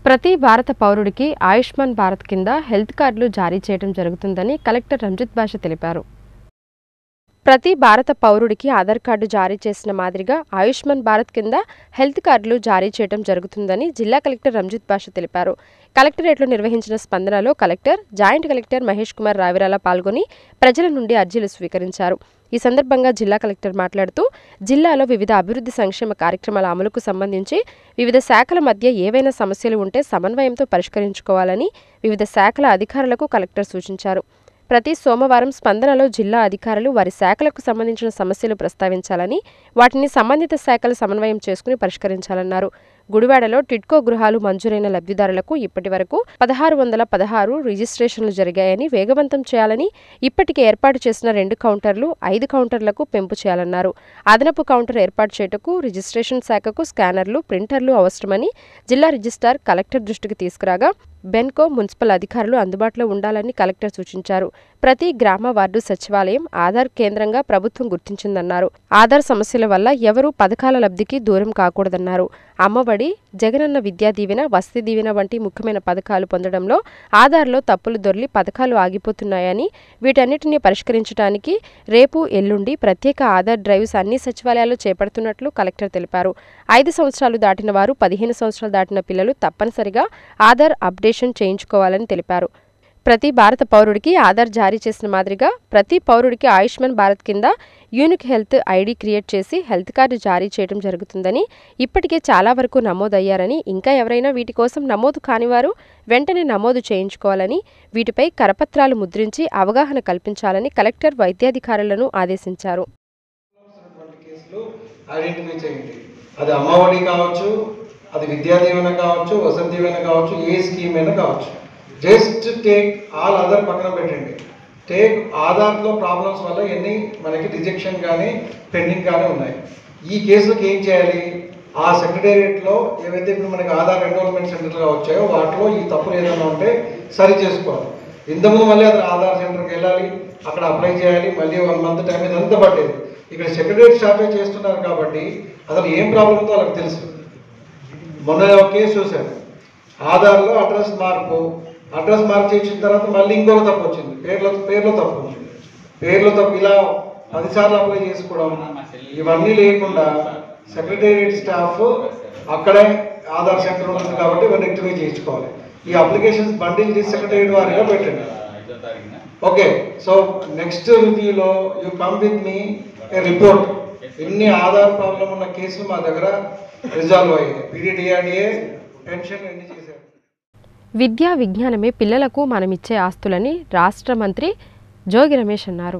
ప్రతి భారత పౌరుడికి ఆయుష్మాన్ భారత్ కింద హెల్త్ కార్డులు జారీ చేయడం జరుగుతుందని కలెక్టర్ రంజిత్ భాష తెలిపారు ప్రతి భారత పౌరుడికి ఆధార్ కార్డు జారీ చేసిన మాదిరిగా ఆయుష్మాన్ భారత్ కింద హెల్త్ కార్డులు జారీ చేయడం జరుగుతుందని జిల్లా కలెక్టర్ రంజిత్ భాష తెలిపారు కలెక్టరేట్లో నిర్వహించిన స్పందనలో collector joint collector Mahesh Kumar Ravirala పాల్గొని ప్రజల నుండి అర్జీలు స్వీకరించారు ఈ సందర్భంగా జిల్లా కలెక్టర్ మాట్లాడుతూ జిల్లాలో వివిధ అభివృద్ధి సంక్షేమ కార్యక్రమాల అమలుకు సంబంధించి వివిధ శాఖల మధ్య ఏవైనా సమస్యలు ఉంటే సమన్వయంతో పరిష్కరించుకోవాలని వివిధ శాఖల అధికారులకు కలెక్టర్ సూచించారు ప్రతి సోమవారం స్పందనలో జిల్లా అధికారులు వారి శాఖలకు సంబంధించిన సమస్యలు ప్రస్తావించాలని వాటిని సంబంధిత శాఖలు సమన్వయం చేసుకుని పరిష్కరించాలన్నారు గుడివాడలో టిడ్కో గృహాలు మంజూరైన లబ్ధిదారులకు ఇప్పటి వరకు పదహారు వందల పదహారు రిజిస్ట్రేషన్లు జరిగాయని వేగవంతం చేయాలని ఇప్పటికే ఏర్పాటు చేసిన రెండు కౌంటర్లు ఐదు కౌంటర్లకు పెంపు చేయాలన్నారు అదనపు కౌంటర్ ఏర్పాటు చేయుటకు రిజిస్ట్రేషన్ శాఖకు స్కానర్లు ప్రింటర్లు అవసరమని జిల్లా రిజిస్ట్రార్ కలెక్టర్ దృష్టికి తీసుకురాగా బెన్కో మున్సిపల్ అధికారులు అందుబాటులో ఉండాలని కలెక్టర్ సూచించారు ప్రతి గ్రామ వార్డు సచివాలయం ఆధార్ కేంద్రంగా ప్రభుత్వం గుర్తించిందన్నారు ఆధార్ సమస్యల వల్ల ఎవరూ పథకాల లబ్ధికి దూరం కాకూడదన్నారు అమ్మఒడి జగనన్న విద్యా దీవెన వసతి దీవెన వంటి ముఖ్యమైన పథకాలు పొందడంలో ఆధార్లో తప్పులు దొర్లి పథకాలు ఆగిపోతున్నాయని వీటన్నిటిని పరిష్కరించడానికి రేపు ఎల్లుండి ప్రత్యేక ఆధార్ డ్రైవ్స్ అన్ని సచివాలయాల్లో చేపడుతున్నట్లు కలెక్టర్ తెలిపారు ఐదు సంవత్సరాలు దాటిన వారు పదిహేను సంవత్సరాలు దాటిన పిల్లలు తప్పనిసరిగా ఆధార్ అప్డేషన్ చేయించుకోవాలని తెలిపారు ప్రతి భారత పౌరుడికి ఆధార్ జారీ చేసిన మాదిరిగా ప్రతి పౌరుడికి ఆయుష్మాన్ భారత్ కింద యూనిక్ హెల్త్ ఐడి క్రియేట్ చేసి హెల్త్ కార్డు జారీ చేయడం జరుగుతుందని ఇప్పటికే చాలా వరకు నమోదయ్యారని ఇంకా ఎవరైనా వీటి కోసం నమోదు కానివారు వెంటనే నమోదు చేయించుకోవాలని వీటిపై కరపత్రాలు ముద్రించి అవగాహన కల్పించాలని కలెక్టర్ వైద్యాధికారులను ఆదేశించారు ఉన్నటువంటి కేసులు ఐడెంటిఫై చేయండి అది అమ్మఒడి కావచ్చు అది విద్యా దీవెన కావచ్చు వసతి దీవెన కావచ్చు ఏ స్కీమ్ అయినా కావచ్చు జస్ట్ టేక్ ఆల్ అదర్ పక్కన పెట్టండి టేక్ ఆధార్లో ప్రాబ్లమ్స్ వల్ల ఎన్ని మనకి రిజెక్షన్ కానీ పెండింగ్ కానీ ఉన్నాయి ఈ కేసులకు ఏం చేయాలి ఆ సెక్రటేరియట్లో ఏవైతే ఇప్పుడు మనకి ఆధార్ ఎన్రోల్మెంట్ సెంటర్గా వచ్చాయో వాటిలో ఈ తప్పులు ఏదైనా ఉంటే సరి చేసుకోవాలి ఇంతకుముందు మళ్ళీ అతను ఆధార్ సెంటర్కి వెళ్ళాలి అక్కడ అప్లై చేయాలి మళ్ళీ వన్ మంత్ టైం ఇదంతా పట్టేది ఇక్కడ సెక్రటరీ స్టాఫే చేస్తున్నారు కాబట్టి అసలు ఏం ప్రాబ్లం ఉందో వాళ్ళకి తెలుసు మొన్న ఒక కేసు చూశాను ఆధార్లో అడ్రస్ మార్పు అడ్రస్ మార్పు చేసిన తర్వాత మళ్ళీ ఇంకొక తప్పు వచ్చింది పేర్లో పేర్లో తప్పు వచ్చింది పేర్లో తప్పు ఇలా పదిసార్లు అప్లై చేసుకోవడం ఇవన్నీ లేకుండా సెక్రటేరియట్ స్టాఫ్ అక్కడే ఆధార్ సెంటర్ ఉంటుంది కాబట్టి ఇవన్నీ రెక్టిఫై చేయించుకోవాలి ఈ అప్లికేషన్స్ బండిల్ తీసి సెక్రటేరియట్ వారిగా పెట్టండి ఓకే సో నెక్స్ట్ రివ్యూలో you come with me a report ఎన్ని ఆధార్ ప్రాబ్లం ఉన్న కేసులు మా దగ్గర రిజాల్వ్ అయ్యాయి పీడీడీఆర్డీఏ పెన్షన్ ఎన్ని చేశారు విద్యా విజ్ఞానమే పిల్లలకు మనమిచ్చే ఆస్తులని రాష్ట్ర మంత్రి జోగి రమేష్ అన్నారు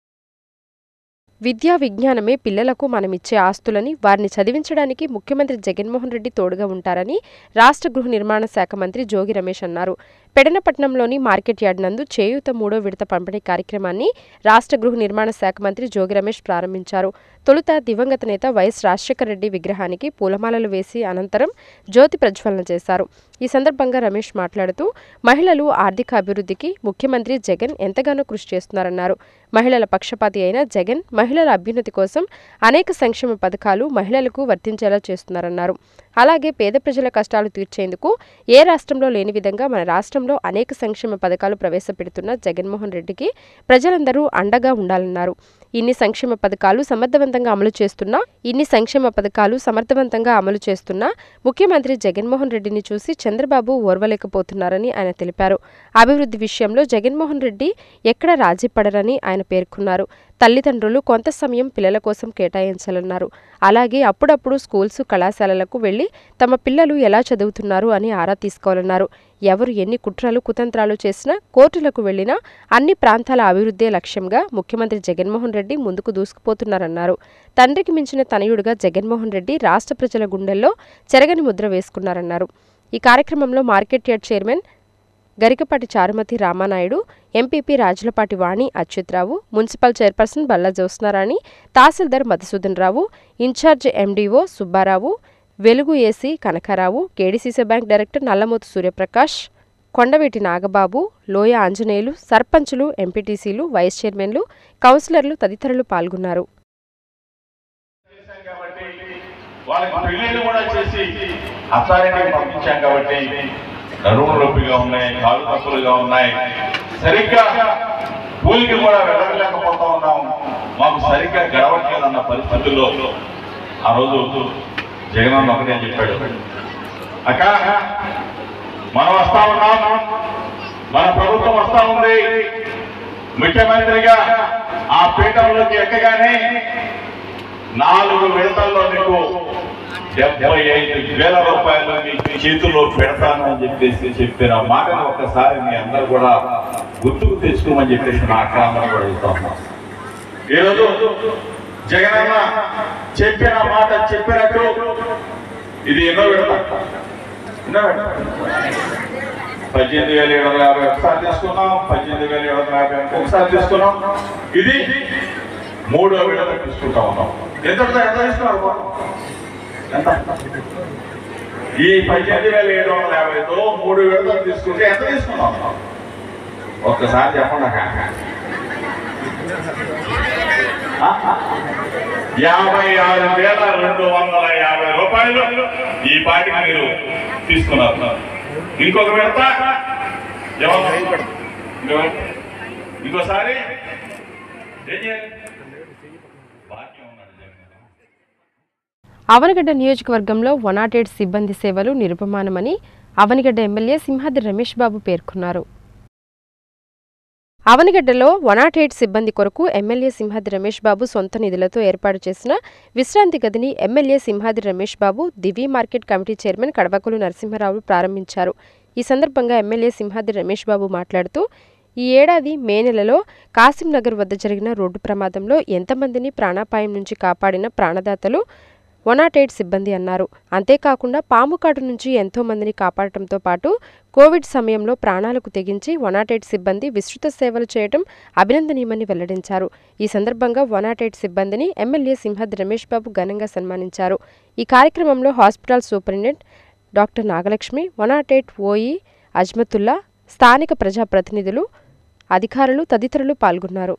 విద్యా విజ్ఞానమే పిల్లలకు మనమిచ్చే ఆస్తులని వారిని చదివించడానికి ముఖ్యమంత్రి జగన్మోహన్ రెడ్డి తోడుగా ఉంటారని రాష్ట్ర గృహ నిర్మాణ శాఖ మంత్రి జోగి రమేష్ అన్నారు పెడనపట్నంలోని మార్కెట్ యార్డ్ నందు చేయూత మూడో విడత పంపిణీ కార్యక్రమాన్ని రాష్ట్ర గృహ నిర్మాణ శాఖ మంత్రి జోగి రమేష్ ప్రారంభించారు తొలుత దివంగత నేత వైఎస్ రాజశేఖర రెడ్డి విగ్రహానికి పూలమాలలు వేసి అనంతరం జ్యోతి ప్రజ్వలన చేశారు ఈ సందర్భంగా రమేష్ మాట్లాడుతూ మహిళలు ఆర్థిక అభివృద్ధికి ముఖ్యమంత్రి జగన్ ఎంతగానో కృషి చేస్తున్నారన్నారు మహిళల పక్షపాతి అయిన జగన్ మహిళల అభ్యున్నతి కోసం అనేక సంక్షేమ పథకాలు మహిళలకు వర్తించేలా చేస్తున్నారన్నారు అలాగే పేద ప్రజల కష్టాలు తీర్చేందుకు ఏ రాష్ట్రంలో లేని విధంగా మన రాష్ట్రంలో అనేక సంక్షేమ పథకాలు ప్రవేశపెడుతున్న జగన్మోహన్ రెడ్డికి ప్రజలందరూ అండగా ఉండాలన్నారు ఇన్ని సంక్షేమ పథకాలు సమర్థవంతంగా అమలు చేస్తున్నా ఇన్ని సంక్షేమ పథకాలు సమర్థవంతంగా అమలు చేస్తున్నా ముఖ్యమంత్రి జగన్మోహన్ రెడ్డిని చూసి చంద్రబాబు ఓర్వలేకపోతున్నారని ఆయన తెలిపారు అభివృద్ధి విషయంలో జగన్మోహన్ రెడ్డి ఎక్కడ రాజీ పడరని ఆయన పేర్కొన్నారు తల్లిదండ్రులు కొంత సమయం పిల్లల కోసం కేటాయించాలన్నారు అలాగే అప్పుడప్పుడు స్కూల్స్ కళాశాలలకు వెళ్లి తమ పిల్లలు ఎలా చదువుతున్నారు అని ఆరా తీసుకోవాలన్నారు ఎవరు ఎన్ని కుట్రలు కుతంత్రాలు చేసినా కోర్టులకు వెళ్లినా అన్ని ప్రాంతాల అభివృద్ధే లక్ష్యంగా ముఖ్యమంత్రి జగన్మోహన్ రెడ్డి ముందుకు దూసుకుపోతున్నారన్నారు తండ్రికి మించిన తనయుడిగా జగన్మోహన్ రెడ్డి రాష్ట్ర ప్రజల గుండెల్లో చెరగని ముద్ర వేసుకున్నారన్నారు ఈ కార్యక్రమంలో market yard chairman Garikapati Charumathi Ramanaidu MPP Rajulapati Vani Achyutrao municipal chairperson Balla Jyotsnarani tahsildar Madhusudan Rao incharge MDO Subbarao Velugu AC Kanakarao KDCC bank director Nallamothu Suryaprakash Kondaveeti Nagababu Loya Anjaneyulu సర్పంచులు ఎంపీటీసీలు వైస్ చైర్మన్లు కౌన్సిలర్లు తదితరులు పాల్గొన్నారు చేశాం కాబట్టి వాళ్ళకి పెళ్లిళ్ళు కూడా చేసి అథారిటీ పంపించాం కాబట్టి నడుము నొప్పిగా ఉన్నాయి కాలు తప్పులుగా ఉన్నాయి సరిగ్గా కూలికి కూడా వెళ్ళలేకపోతా ఉన్నాం మాకు సరిగ్గా గడవట్లేదన్న పరిస్థితుల్లో ఆ రోజు జగనన్న ఒకటే చెప్పాడు అక్క మనం వస్తా ఉన్నాం మన ప్రభుత్వం వస్తా ఉంది ముఖ్యమంత్రిగా ఆ పీఠంలోకి ఎక్కగానే నాలుగు విడతల్లో నీకు డెబ్బై ఐదు వేల రూపాయలు మీ చేతుల్లో పెడతాను అని చెప్పేసి చెప్పిన మాటను ఒక్కసారి మీ అందరూ కూడా గుర్తుకు తెచ్చుకోమని చెప్పేసి నా అక్కడ కూడా వెళ్తాం ఈరోజు జగనన్న చెప్పిన మాట చెప్పినట్టు ఇది ఎన్నో విడత ఎన్నో విడత పద్దెనిమిది వేల ఏడు వందల యాభై ఒకసారి తీసుకున్నాం పద్దెనిమిది వేల ఏడు వందల యాభై ఒకసారి తీసుకున్నాం ఇది మూడో విడత తీసుకుంటా ఉన్నాం ఎంత ఎంత తీసుకున్నారు బాబు? ఎంత ఈ పద్దెనిమిది వేల ఏడు వందల యాభైతో మూడు విడతలు తీసుకుంటే ఎంత తీసుకున్నాం ఒక్కసారి చెప్పండి అక్క. ఆ? యాభై ఆరు వేల రెండు వందల యాభై రూపాయలు ఈ పాటికి మీరు తీసుకున్నారు ఇంకొక విడత ఎవరు? ఇంకో- ఇంకోసారి ఏం చేయాలి బాకీ ఉన్నాడు జగన్ అవనగడ్డ నియోజకవర్గంలో వన్ నాట్ ఎయిట్ సిబ్బంది సేవలు నిరుపమానమని అవనిగడ్డ ఎమ్మెల్యే సింహాద్రి రమేష్ బాబు పేర్కొన్నారు అవనిగడ్డలో వన్ నాట్ ఎయిట్ సిబ్బంది కొరకు ఎమ్మెల్యే సింహాద్రి రమేష్ బాబు సొంత నిధులతో ఏర్పాటు చేసిన విశ్రాంతి గదిని MLA Simhadri Ramesh Babu Divi market committee chairman Kadavakulu Narasimharao ప్రారంభించారు ఈ సందర్భంగా ఎమ్మెల్యే సింహాద్రి రమేష్ బాబు మాట్లాడుతూ ఈ ఏడాది మే నెలలో కాసింనగర్ వద్ద జరిగిన రోడ్డు ప్రమాదంలో ఎంతమందిని ప్రాణాపాయం నుంచి కాపాడిన ప్రాణదాతలు వన్ నాట్ ఎయిట్ సిబ్బంది అన్నారు అంతేకాకుండా పాము కాటు నుంచి ఎంతో మందిని కాపాడటంతో పాటు కోవిడ్ సమయంలో ప్రాణాలకు తెగించి వన్ నాట్ ఎయిట్ సిబ్బంది విస్తృత సేవలు చేయడం అభినందనీయమని వెల్లడించారు ఈ సందర్భంగా వన్ నాట్ ఎయిట్ సిబ్బందిని ఎమ్మెల్యే సింహద్ రమేష్ బాబు ఘనంగా సన్మానించారు ఈ కార్యక్రమంలో hospital superintendent doctor Nagalakshmi one naught eight OE Azmatullah స్థానిక ప్రజాప్రతినిధులు అధికారులు తదితరులు పాల్గొన్నారు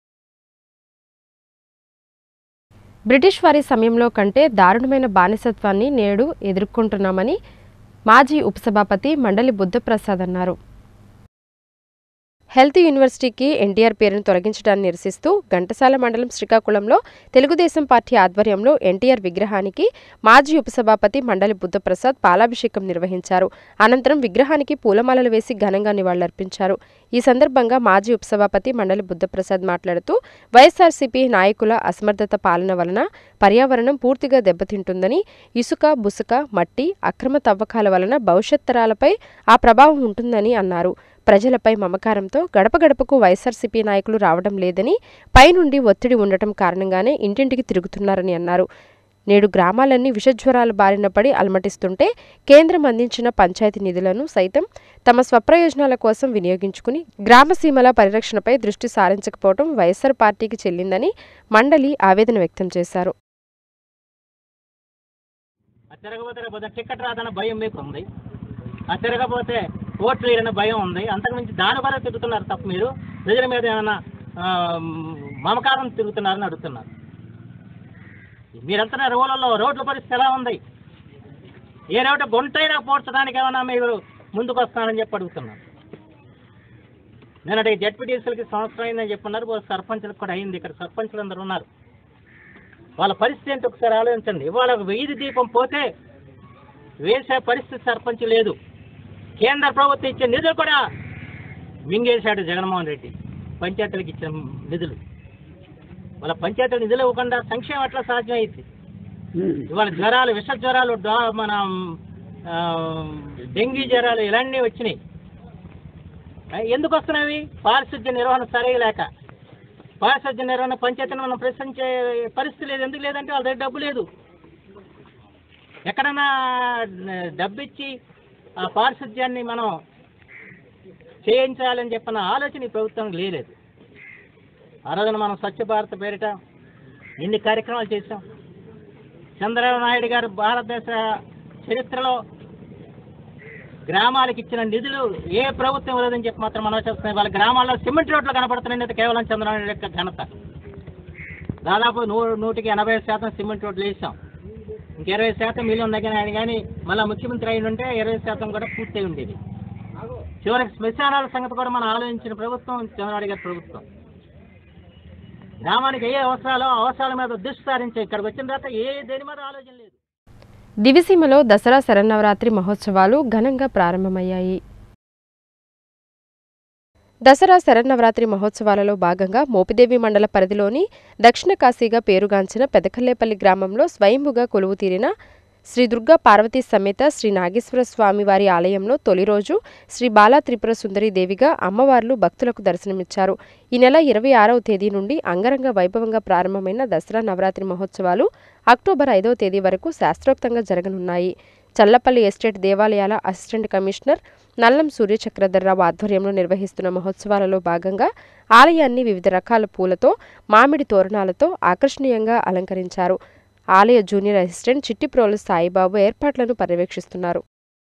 బ్రిటిష్ వారి సమయంలో కంటే దారుణమైన బానిసత్వాన్ని నేడు ఎదుర్కొంటున్నామని మాజీ ఉపసభాపతి మండలి బుద్ధప్రసాద్ అన్నారు హెల్త్ యూనివర్సిటీకి ఎన్టీఆర్ పేరును తొలగించడాన్ని నిరసిస్తూ ఘంటసాల మండలం శ్రీకాకుళంలో తెలుగుదేశం పార్టీ ఆధ్వర్యంలో ఎన్టీఆర్ విగ్రహానికి మాజీ ఉపసభాపతి మండలి బుద్ధప్రసాద్ పాలాభిషేకం నిర్వహించారు అనంతరం విగ్రహానికి పూలమాలలు వేసి ఘనంగా నివాళులర్పించారు ఈ సందర్భంగా మాజీ ఉపసభాపతి మండలి బుద్ధప్రసాద్ మాట్లాడుతూ వైఎస్ఆర్సీపీ నాయకుల అసమర్థత పాలన వలన పర్యావరణం పూర్తిగా దెబ్బతింటుందని ఇసుక బుసుక మట్టి అక్రమ తవ్వకాల వలన భవిష్యత్ తరాలపై ఆ ప్రభావం ఉంటుందని అన్నారు ప్రజలపై మమకారంతో గడప గడపకు వైఎస్ఆర్సీపీ నాయకులు రావడం లేదని పైనుండి ఒత్తిడి ఉండటం కారణంగానే ఇంటింటికి తిరుగుతున్నారని అన్నారు నేడు గ్రామాలన్నీ విషజ్వరాల బారిన పడి అలమటిస్తుంటే కేంద్రం అందించిన పంచాయతీ నిధులను సైతం తమ స్వప్రయోజనాల కోసం వినియోగించుకుని గ్రామసీమల పరిరక్షణపై దృష్టి సారించకపోవడం వైఎస్ఆర్ పార్టీకి చెల్లిందని మండలి ఆవేదన వ్యక్తం చేశారు అది తిరగబోతే రేపు పొద్దున్న టికెట్ రాదన్న భయం మీకు ఉంది అది తిరగబోతే ఓట్లు వేయడన్న భయం ఉంది అంతకుమించి దాని వల్ల తిరుగుతున్నారు తప్ప మీరు ప్రజల మీద ఏమైనా ఆ, మమకారం తిరుగుతున్నారని అడుగుతున్నారు మీరంతా రోడ్లలో రోడ్ల పరిస్థితి ఎలా ఉంది ఏ రోడ్డు గుంటైనా పోడ్చడానికి ఏమైనా మీరు ముందుకు వస్తానని చెప్పి అడుగుతున్నారు నేను జడ్పీటీసీలకి సంవత్సరం అయిందని చెప్పున్నారు సర్పంచులకు కూడా అయింది ఇక్కడ సర్పంచులు అందరూ ఉన్నారు వాళ్ళ పరిస్థితి ఏంటి ఒకసారి ఆలోచించండి ఇవాళ ఒక వెయ్యి దీపం పోతే వేసే పరిస్థితి సర్పంచ్ లేదు కేంద్ర ప్రభుత్వం ఇచ్చే నిధులు కూడా మింగేశాడు జగన్మోహన్ రెడ్డి పంచాయతీలకు ఇచ్చిన నిధులు వాళ్ళ పంచాయతీల నిధులు ఇవ్వకుండా సంక్షేమం ఎట్లా సాధ్యమైంది ఇవాళ జ్వరాలు విష జ్వరాలు డా- మన ఆ, డెంగీ జ్వరాలు ఇలాంటివి వచ్చినాయి ఆ, ఎందుకు వస్తున్నాయి పారిశుద్ధ్య నిర్వహణ సరిగలేక పారిశుద్ధ్య నిర్వహణ పంచాయతీని మనం ప్రశ్నించే పరిస్థితి లేదు ఎందుకు లేదంటే వాళ్ళ దగ్గర డబ్బు లేదు ఎక్కడన్నా డబ్బు ఇచ్చి ఆ పారిశుద్ధ్యాన్ని మనం చేయించాలని చెప్పిన ఆలోచన ఈ ప్రభుత్వానికి లేదు ఆ రోజున మనం స్వచ్ఛ భారత్ పేరిట ఎన్ని కార్యక్రమాలు చేశాం చంద్రబాబు నాయుడు గారు భారతదేశ చరిత్రలో గ్రామాలకు ఇచ్చిన నిధులు ఏ ప్రభుత్వం ఇవ్వలేదని చెప్పి మాత్రం మనం చేస్తున్నాం వాళ్ళ గ్రామాల్లో సిమెంట్ రోడ్లు కనపడుతున్నాయి కేవలం చంద్రబాబు నాయుడు యొక్క ఘనత దాదాపు నూ నూటికి ఎనభై శాతం సిమెంట్ రోడ్లు వేసాం ఇంక ఇరవై శాతం మిలియన్ దగ్గర ఆయన కానీ మళ్ళీ ముఖ్యమంత్రి అయిన ఉంటే ఇరవై శాతం కూడా పూర్తయి ఉండేది చివరికి శ్మశానాల సంగతి కూడా మనం ఆలోచించిన ప్రభుత్వం చంద్రబాబు గారి ప్రభుత్వం గ్రామానికి ఏ అవసరాలో ఆ అవసరాల మీద దృష్టి సారించే ఇక్కడికి వచ్చిన తర్వాత ఏ దేని మీద ఆలోచన లేదు దివిసీమలో దసరా శరన్నవరాత్రి మహోత్సవాలు ఘనంగా ప్రారంభమయ్యాయి దసరా శరన్నవరాత్రి మహోత్సవాలలో భాగంగా మోపిదేవి మండల పరిధిలోని దక్షిణ కాశీగా పేరుగాంచిన పెదకల్లేపల్లి గ్రామంలో స్వయంభుగా కొలువు తీరిన శ్రీ దుర్గా పార్వతీ సమేత శ్రీ నాగేశ్వర స్వామి వారి ఆలయంలో తొలి రోజు శ్రీ బాలా త్రిపుర సుందరి దేవిగా అమ్మవార్లు భక్తులకు దర్శనమిచ్చారు ఈ నెల ఇరవై ఆరవ తేదీ నుండి అంగరంగ వైభవంగా ప్రారంభమైన దసరా నవరాత్రి మహోత్సవాలు అక్టోబర్ ఐదవ తేదీ వరకు శాస్త్రోక్తంగా జరగనున్నాయి చల్లపల్లి ఎస్టేట్ దేవాలయాల అసిస్టెంట్ కమిషనర్ నల్లం సూర్య చక్రధర్రావు ఆధ్వర్యంలో నిర్వహిస్తున్న మహోత్సవాలలో భాగంగా ఆలయాన్ని వివిధ రకాల పూలతో మామిడి తోరణాలతో ఆకర్షణీయంగా అలంకరించారు ఆలయ జూనియర్ అసిస్టెంట్ చిట్టిప్రోలు సాయిబాబు ఏర్పాట్లను పర్యవేక్షిస్తున్నారు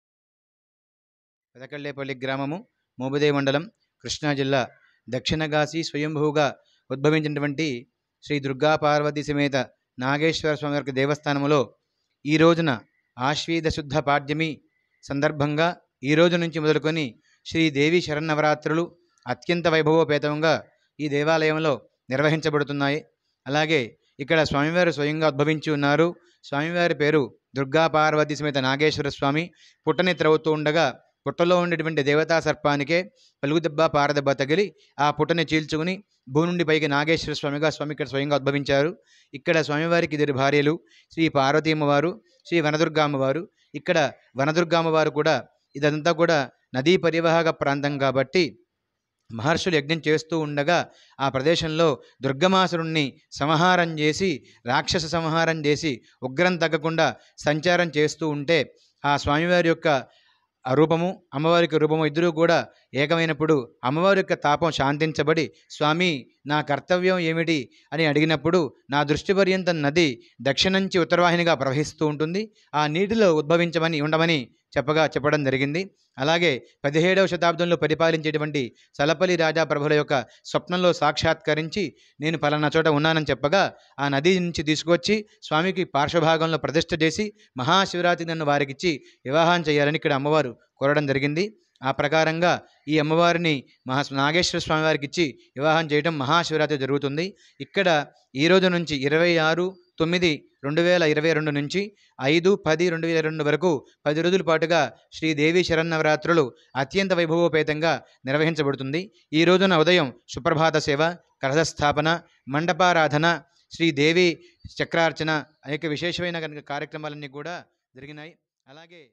పెదకళ్ళేపల్లి గ్రామము మోబుదేవి మండలం కృష్ణా జిల్లా దక్షిణగాసి స్వయంభూగా ఉద్భవించినటువంటి శ్రీ దుర్గా పార్వతి సమేత నాగేశ్వర స్వామి వారి దేవస్థానములో ఈ రోజున ఆశ్వీద శుద్ధ పాడ్యమి సందర్భంగా ఈ రోజు నుంచి మొదలుకొని శ్రీ దేవి శరన్నవరాత్రులు అత్యంత వైభవోపేతంగా ఈ దేవాలయంలో నిర్వహించబడుతున్నాయి అలాగే ఇక్కడ స్వామివారు స్వయంగా ఉద్భవించి ఉన్నారు స్వామివారి పేరు దుర్గా పార్వతి సమేత నాగేశ్వర స్వామి పుట్టని త్రవ్వుతూ ఉండగా పుట్టలో ఉండేటువంటి దేవతా సర్పానికే పలుగుదెబ్బ పారదెబ్బ తగిలి ఆ పుట్టని చీల్చుకుని భూ నుండి పైకి నాగేశ్వర స్వామిగా స్వామి ఇక్కడ స్వయంగా ఉద్భవించారు ఇక్కడ స్వామివారికి ఇద్దరు భార్యలు శ్రీ పార్వతీ అమ్మవారు శ్రీ వనదుర్గా అమ్మవారు ఇక్కడ వనదుర్గా అమ్మవారు కూడా ఇదంతా కూడా నదీ పరివాహక ప్రాంతం కాబట్టి మహర్షులు యజ్ఞం చేస్తూ ఉండగా ఆ ప్రదేశంలో దుర్గమాసురుణ్ణి సంహారం చేసి రాక్షస సంహారం చేసి ఉగ్రం తగ్గకుండా సంచారం చేస్తూ ఉంటే ఆ స్వామివారి యొక్క ఆ రూపము అమ్మవారికి రూపము ఇద్దరూ కూడా ఏకమైనప్పుడు అమ్మవారి యొక్క తాపం శాంతించబడి స్వామి నా కర్తవ్యం ఏమిటి అని అడిగినప్పుడు నా దృష్టి పర్యంతం నది దక్షిణ నుంచి ఉత్తరవాహినిగా ప్రవహిస్తూ ఉంటుంది ఆ నీటిలో ఉద్భవించమని ఉండమని చెప్పగా చెప్పడం జరిగింది అలాగే పదిహేడవ శతాబ్దంలో పరిపాలించేటువంటి సలపల్లి రాజా ప్రభుల యొక్క స్వప్నంలో సాక్షాత్కరించి నేను పలానా చోట ఉన్నానని చెప్పగా ఆ నది నుంచి తీసుకొచ్చి స్వామికి పార్శ్వభాగంలో ప్రతిష్ఠ చేసి మహాశివరాత్రి నన్ను వారికిచ్చి వివాహం చేయాలని ఇక్కడ అమ్మవారు కోరడం జరిగింది ఆ ప్రకారంగా ఈ అమ్మవారిని మహా నాగేశ్వర స్వామి వారికి ఇచ్చి వివాహం చేయడం మహాశివరాత్రి జరుగుతుంది ఇక్కడ ఈ రోజు నుంచి ఇరవై ఆరు తొమ్మిది రెండు వేల ఇరవై రెండు నుంచి ఐదు పది రెండు వేల రెండు వరకు పది రోజుల పాటుగా శ్రీదేవి శరన్నవరాత్రులు అత్యంత వైభవోపేతంగా నిర్వహించబడుతుంది ఈ రోజున ఉదయం సుప్రభాత సేవ కలశస్థాపన మండపారాధన శ్రీదేవి చక్రార్చన అనేక విశేషమైన కనుక కార్యక్రమాలన్నీ కూడా జరిగినాయి అలాగే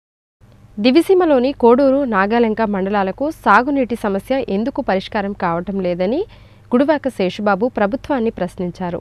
దివిసీమలోని కోడూరు నాగాలంక మండలాలకు సాగునీటి సమస్య ఎందుకు పరిష్కారం కావటం లేదని గుడివాక శేషుబాబు ప్రభుత్వాన్ని ప్రశ్నించారు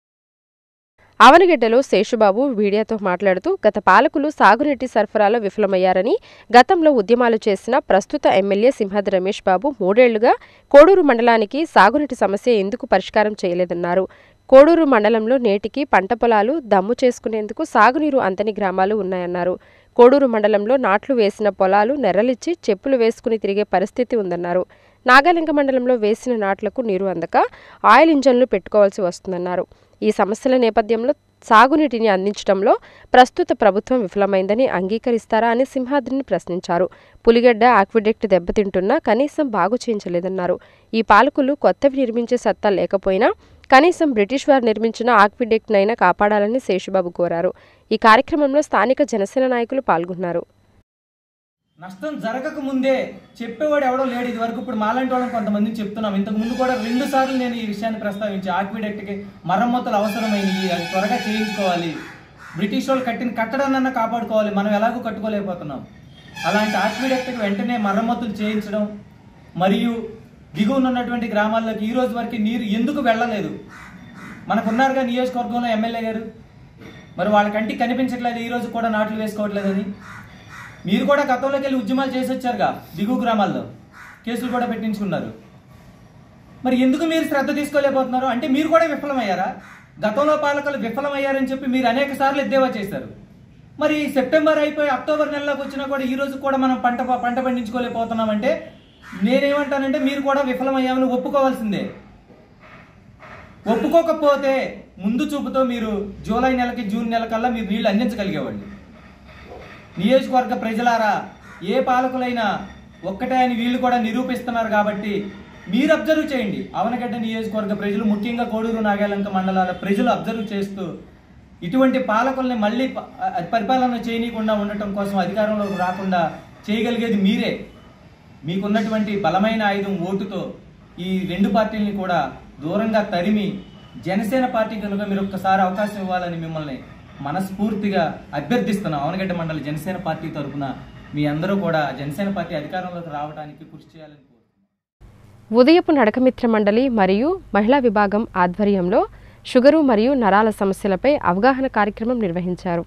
ఆవనగడ్డలో శేషుబాబు మీడియాతో మాట్లాడుతూ గత పాలకులు సాగునీటి సరఫరాలో విఫలమయ్యారని గతంలో ఉద్యమాలు చేసిన ప్రస్తుత ఎమ్మెల్యే సింహాద్రి రమేష్ బాబు మూడేళ్లుగా కోడూరు మండలానికి సాగునీటి సమస్య ఎందుకు పరిష్కారం చేయలేదన్నారు కోడూరు మండలంలో నేటికి పంట పొలాలు దమ్ము చేసుకునేందుకు సాగునీరు అంతని గ్రామాలు ఉన్నాయన్నారు కోడూరు మండలంలో నాట్లు వేసిన పొలాలు నెర్రలిచ్చి చెప్పులు వేసుకుని తిరిగే పరిస్థితి ఉందన్నారు నాగాలింగ మండలంలో వేసిన నాట్లకు నీరు అందక ఆయిల్ ఇంజన్లు పెట్టుకోవాల్సి వస్తుందన్నారు ఈ సమస్యల నేపథ్యంలో సాగునీటిని అందించడంలో ప్రస్తుత ప్రభుత్వం విఫలమైందని అంగీకరిస్తారా అని సింహాద్రిని ప్రశ్నించారు పులిగడ్డ ఆక్విడెక్ట్ దెబ్బతింటున్నా కనీసం బాగు చేయించలేదన్నారు ఈ పాలకులు కొత్తవి నిర్మించే సత్తా లేకపోయినా కనీసం బ్రిటిష్ వారు నిర్మించిన ఆక్విడెక్ట్నైనా కాపాడాలని శేషుబాబు కోరారు ఈ కార్యక్రమంలో స్థానిక జనసేన నాయకులు పాల్గొన్నారు నష్టం జరగక ముందే చెప్పేవాడు ఎవడో లేడు ఇది వరకు ఇప్పుడు మాలాంటి వాళ్ళని కొంతమందిని చెప్తున్నాం ఇంతకు ముందు కూడా రెండు సార్లు నేను ఈ విషయాన్ని ప్రస్తావించి ఆక్విడెక్ట్కి మరమ్మతులు అవసరమైనవి అది త్వరగా చేయించుకోవాలి బ్రిటిష్ వాళ్ళు కట్టిన కట్టడాన్నన్నా కాపాడుకోవాలి మనం ఎలాగో కట్టుకోలేకపోతున్నాం అలాంటి ఆక్విడెక్ట్కి వెంటనే మరమ్మతులు చేయించడం మరియు దిగువన ఉన్నటువంటి గ్రామాల్లోకి ఈ రోజు వరకు నీరు ఎందుకు వెళ్ళలేదు మనకున్నారుగా నియోజకవర్గంలో ఎమ్మెల్యే గారు మరి వాళ్ళ కంటికి కనిపించట్లేదు ఈ రోజు కూడా నాట్లు వేసుకోవట్లేదని మీరు కూడా గతంలోకి వెళ్ళి ఉద్యమాలు చేసి వచ్చారుగా దిగువ గ్రామాల్లో కేసులు కూడా పెట్టించుకున్నారు మరి ఎందుకు మీరు శ్రద్ధ తీసుకోలేకపోతున్నారు అంటే మీరు కూడా విఫలమయ్యారా గతంలో పాలకులు విఫలమయ్యారని చెప్పి మీరు అనేక సార్లు ఎద్దేవా చేశారు మరి సెప్టెంబర్ అయిపోయి అక్టోబర్ నెలలోకి వచ్చినా కూడా ఈ రోజు కూడా మనం పంట పంట పండించుకోలేకపోతున్నామంటే నేనేమంటానంటే మీరు కూడా విఫలమయ్యామని ఒప్పుకోవాల్సిందే ఒప్పుకోకపోతే ముందు చూపుతో మీరు జూలై నెలకి జూన్ నెల కల్లా మీరు నీళ్లు అందించగలిగేవాళ్ళు నియోజకవర్గ ప్రజలారా ఏ పాలకులైనా ఒక్కటే అని వీళ్ళు కూడా నిరూపిస్తున్నారు కాబట్టి మీరు అబ్జర్వ్ చేయండి అవనగడ్డ నియోజకవర్గ ప్రజలు ముఖ్యంగా కోడూరు నాగాలంక మండలాల ప్రజలు అబ్జర్వ్ చేస్తూ ఇటువంటి పాలకుల్ని మళ్ళీ ప- అ- పరిపాలన చేయనీయకుండా ఉండటం కోసం అధికారంలోకి రాకుండా చేయగలిగేది మీరే మీకున్నటువంటి బలమైన ఆయుధం ఓటుతో ఈ రెండు పార్టీల్ని కూడా దూరంగా తరిమి జనసేన పార్టీ కనుక మీరు ఒక్కసారి అవకాశం ఇవ్వాలని మిమ్మల్ని మనస్ఫూర్తిగా అభ్యర్థిస్తున్నాం అవనగడ్డ మండలి జనసేన పార్టీ తరఫున మీ అందరూ కూడా జనసేన పార్టీ అధికారంలోకి రావడానికి కృషి చేయాలని కోరుతున్నాను ఉదయపు నడకమిత్ర మండలి మరియు మహిళా విభాగం ఆధ్వర్యంలో షుగరు మరియు నరాల సమస్యలపై అవగాహన కార్యక్రమం నిర్వహించారు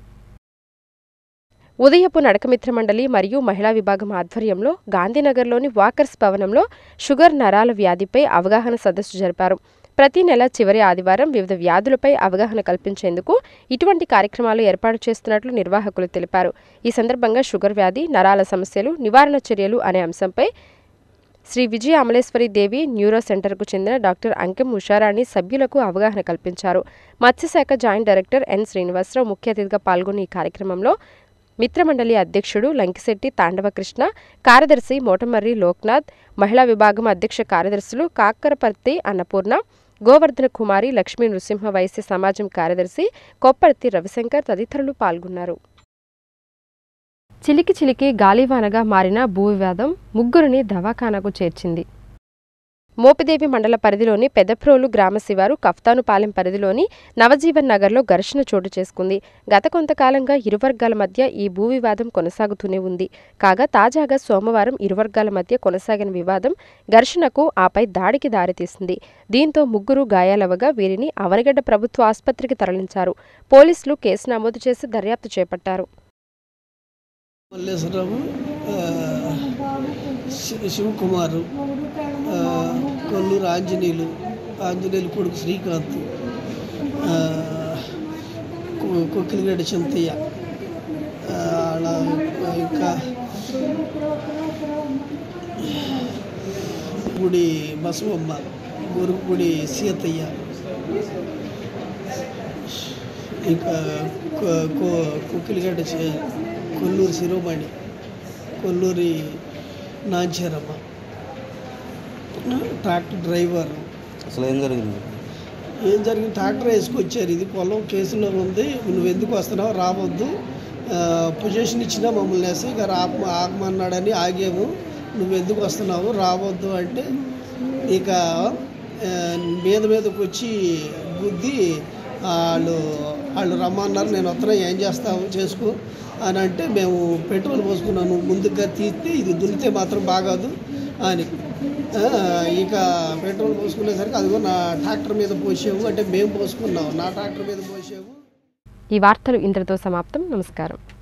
ఉదయపు నడకమిత్ర మండలి మరియు మహిళా విభాగం ఆధ్వర్యంలో గాంధీనగర్లోని వాకర్స్ భవనంలో షుగర్ నరాల వ్యాధిపై అవగాహన సదస్సు జరిపారు ప్రతి నెల చివరి ఆదివారం వివిధ వ్యాధులపై అవగాహన కల్పించేందుకు ఇటువంటి కార్యక్రమాలు ఏర్పాటు చేస్తున్నట్లు నిర్వాహకులు తెలిపారు ఈ సందర్భంగా షుగర్ వ్యాధి నరాల సమస్యలు నివారణ చర్యలు అనే అంశంపై శ్రీ విజయ అమలేశ్వరి దేవి న్యూరో సెంటర్కు చెందిన డాక్టర్ అంకెం ఉషారాణి సభ్యులకు అవగాహన కల్పించారు మత్స్యశాఖ జాయింట్ డైరెక్టర్ ఎన్ శ్రీనివాసరావు ముఖ్య అతిథిగా పాల్గొన్న ఈ కార్యక్రమంలో మిత్రమండలి అధ్యక్షుడు లంకిశెట్టి తాండవకృష్ణ కార్యదర్శి మోటమర్రి లోక్నాథ్ మహిళా విభాగం అధ్యక్ష కార్యదర్శులు కాక్కరపర్తి అన్నపూర్ణ గోవర్ధన కుమారి లక్ష్మీ నృసింహ వైశ్య సమాజం కార్యదర్శి కొప్పర్తి రవిశంకర్ తదితరులు పాల్గొన్నారు చిలికి చిలికి గాలివానగా మారిన భూ వివాదం ముగ్గురిని దవాఖానాకు చేర్చింది మోపిదేవి మండల పరిధిలోని పెదప్రోలు గ్రామ శివారు కఫ్తానుపాలెం పరిధిలోని నవజీవన్ నగర్లో ఘర్షణ చోటు చేసుకుంది గత కొంతకాలంగా ఇరు వర్గాల మధ్య ఈ భూ వివాదం కొనసాగుతూనే ఉంది కాగా తాజాగా సోమవారం ఇరు వర్గాల మధ్య కొనసాగిన వివాదం ఘర్షణకు ఆపై దాడికి దారితీసింది దీంతో ముగ్గురు గాయాలవగా వీరిని అవనగడ్డ ప్రభుత్వ ఆసుపత్రికి తరలించారు పోలీసులు కేసు నమోదు చేసి దర్యాప్తు చేపట్టారు మల్లేశ్వరరావు ఆ, శి- శివకుమారు ఆ, కొల్లూరు ఆంజనేయులు ఆంజనేయులు కొడుకు శ్రీకాంత్ ఆ, కొ- కొక్కిలిగడ్డ చింతయ్య ఆ, అలా ఇంకా గుడి బసవమ్మ గురుగుడి సీతయ్య ఇంకా కొ- కొ- కుక్కిలిగడ్డ చి- కొల్లూరు శిరోమణి కొల్లూరి నాంచారమ్మ ట్రాక్టర్ డ్రైవర్ అసలు ఏం జరిగింది ఏం జరిగింది ట్రాక్టర్ వేసుకొచ్చారు ఇది పొలం కేసులో ఉంది నువ్వు ఎందుకు వస్తున్నావు రావద్దు ఆ, పొజిషన్ ఇచ్చినా మమ్మల్ని వేసి ఇక రా ఆగమన్నాడని ఆగాము నువ్వు ఎందుకు వస్తున్నావు రావద్దు అంటే ఇక ఆ, మీద మీదకి వచ్చి గుద్ది వాళ్ళు వాళ్ళు రమ్మన్నారు నేను వస్తున్నా ఏం చేస్తావు చేసుకో అని అంటే మేము పెట్రోల్ పోసుకున్నాను ముందుగా తీస్తే ఇది దున్నితే మాత్రం బాగాదు అని ఆ, ఇక పెట్రోల్ పోసుకునేసరికి అదిగో నా ట్రాక్టర్ మీద పోసావు అంటే మేము పోసుకున్నాం నా ట్రాక్టర్ మీద పోసావు ఈ వార్తలు ఇంతటితో సమాప్తం నమస్కారం